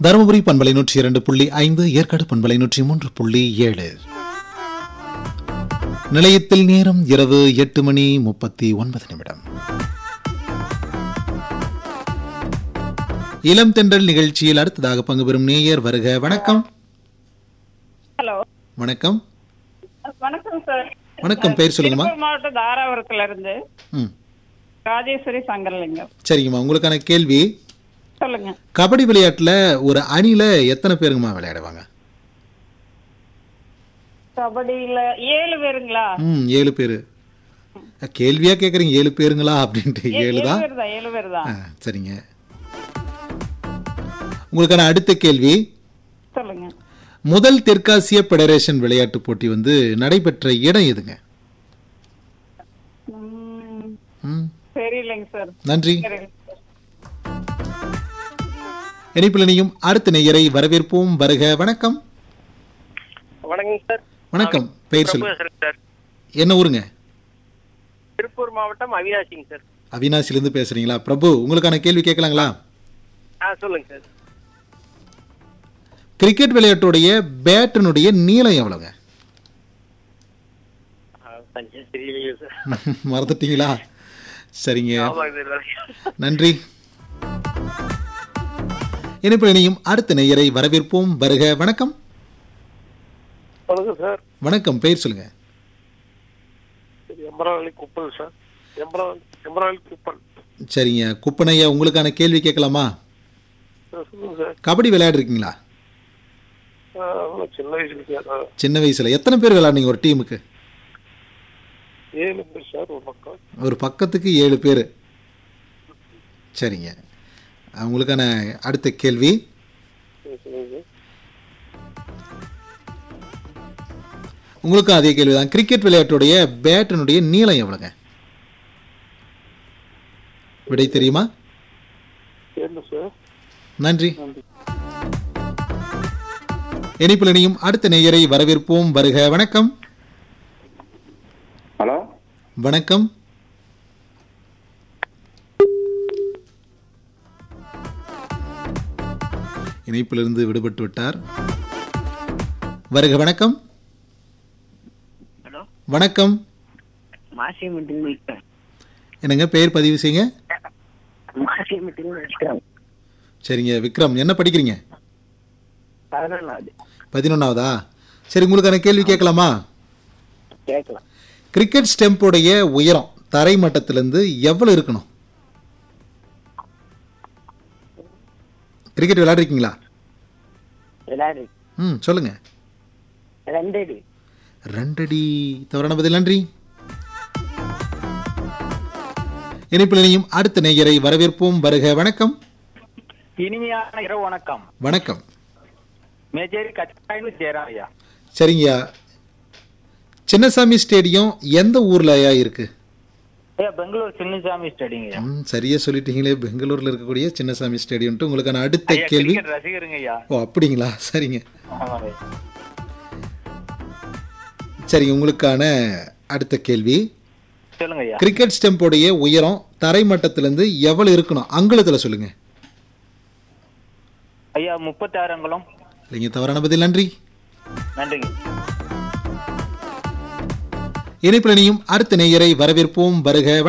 தருமபுரி பண்பலை நூற்றி இரண்டு புள்ளி ஐந்து ஏற்காடு பண்பலை நூற்றி மூன்று புள்ளி ஏழு நிலையத்தில் நேரம் இரவு எட்டு மணி முப்பத்தி ஒன்பது நிமிடம் இளம் தென்றல் நிகழ்ச்சியில் அடுத்ததாக பங்கு பெறும் நேயர் வருக வணக்கம் ஹலோ வணக்கம் வணக்கம் சார் வணக்கம் பேர் சொல்லுங்கம்மா திருப்பூர் மாவட்டம் தாராபுரத்துல இருந்து ம் ராஜேஸ்வரி சங்கரலிங்கம் சரிங்கம்மா உங்களுக்கான கேள்வி சொல்லுங்க கபடி விளையாட்டுல ஒரு அணியில எத்தனை பேருங்கம்மா விளையாடுவாங்க கபடியில ஏழு பேருங்களா ம் ஏழு பேரு கேள்வியா கேக்குறீங்க ஏழு பேருங்களா அப்படின்ட்டு ஏ- ஏழு ஏழு தான் பேர் தான் ஏழு பேர் தான் ஆ, சரிங்க உங்களுக்கான அடுத்த கேள்வி சொல்லுங்க முதல் தெற்காசிய பெடரேஷன் விளையாட்டு போட்டி வந்து நடைபெற்ற இடம் எதுங்க ம், ம், தெரியலைங்க சார் நன்றி தெரியல இணைப்பில் இணையும் அடுத்த நேயரை வரவேற்போம் வருக வணக்கம் வணக்கம் சார் வணக்கம் பெயர் பிரபு சொல்லுங்க பேசுறேன் சார் என்ன ஊருங்க திருப்பூர் மாவட்டம் அவினாசிங்க சார் அவினாசிலிருந்து பேசுறீங்களா பிரபு உங்களுக்கான கேள்வி கேட்கலாங்களா ஆ சொல்லுங்க சார் கிரிக்கெட் விளையாட்டுடைய பேட்டினுடைய நீளம் எவ்வளவுங்க ஆ, கொஞ்சம் தெரியலைங்க சார் மறந்துட்டீங்களா சரிங்க ஆமாங்க சார் நன்றி இணைப்பில் இணையும் அடுத்த நேயரை வரவேற்போம் வருக வணக்கம் வணக்கம் சார் வணக்கம் பெயர் சொல்லுங்க இது எம்பராவளி குப்பல் சார் எம்பரா எம்பராவளி குப்பல் சரிங்க குப்பனையா உங்களுக்கான கேள்வி கேட்கலாமா சார் சொல்லுங்க சார் கபடி விளையாடுறீங்களா ஆ, ஆமா, சின்ன வயசுல சார் ஆ, சின்ன வயசுல எத்தனை பேர் விளையாடுனீங்க ஒரு டீமுக்கு ஏழு பேர் சார் ஒரு பக்கம் ஒரு பக்கத்துக்கு ஏழு பேர் சரிங்க அஹ் உங்களுக்கான அடுத்த கேள்வி சரி, சொல்லுங்க சார் உங்களுக்கும் அதே கேள்வி தான் கிரிக்கெட் விளையாட்டுடைய பேட்டினுடைய நீளம் எவ்வளவுங்க விடை தெரியுமா தெரியல சார் நன்றி இணைப்பில் இணையும் அடுத்த நேயரை வரவேற்போம் வருக வணக்கம் ஹலோ வணக்கம் இணைப்பிலிருந்து விடுபட்டு விட்டார் வருக வணக்கம் ஹலோ வணக்கம் மாசி மீட்டிங் விக்ரம் என்னங்க பெயர் பதிவு செய்யுங்க மாசி மீட்டிங் விக்ரம் சரிங்க விக்ரம் என்ன படிக்கிறீங்க பதினொன்றாவது பதினொன்னாவதா சரி உங்களுக்கான கேள்வி கேட்கலாமா கேட்கலாம் கிரிக்கெட் ஸ்டெம்போடைய உயரம் தரை மட்டத்திலிருந்து எவ்வளவு இருக்கணும் கிரிக்கெட் விளையாடுறீங்களா விளையாடு ம் சொல்லுங்க ரெண்டு அடி ரெண்டடி தவறான பதில் நன்றி இணைப்பில் இணையும் அடுத்த நேயரை வரவேற்போம் வருக வணக்கம் இனிமையான இரவு வணக்கம் வணக்கம் மேஜேரி கச்சாயின்னு சேரா ஐயா சரிங்கய்யா சின்னசாமி ஸ்டேடியம் எந்த ஊர்ல ஐயா இருக்கு ஐயா பெங்களூர் சின்னசாமி ஸ்டடிங்க ஐயா ம், சரியா சொல்லிட்டீங்களே பெங்களூர்ல இருக்கக்கூடிய சின்னசாமி ஸ்டேடியம்ட்டு உங்களுக்கான அடுத்த ஐயா கேள்வி கிரிக்கெட் ரசிகருங்க ஐயா ஓ அப்படிங்களா சரிங்க ஆமாங்க ஐயா. சரிங்க உங்களுக்கான அடுத்த கேள்வி சொல்லுங்க ஐயா கிரிக்கெட் ஸ்டெம்போடைய உயரம் தரை மட்டத்திலிருந்து எவ்வளவு இருக்கணும் அங்குலத்துல சொல்லுங்க ஐயா முப்பத்தாறு அங்குலம் இல்லைங்க தவறான பதில் நன்றி நன்றிங்க இணைப்பில் இணையும் அடுத்த நேயரை வரவேற்போம் வருக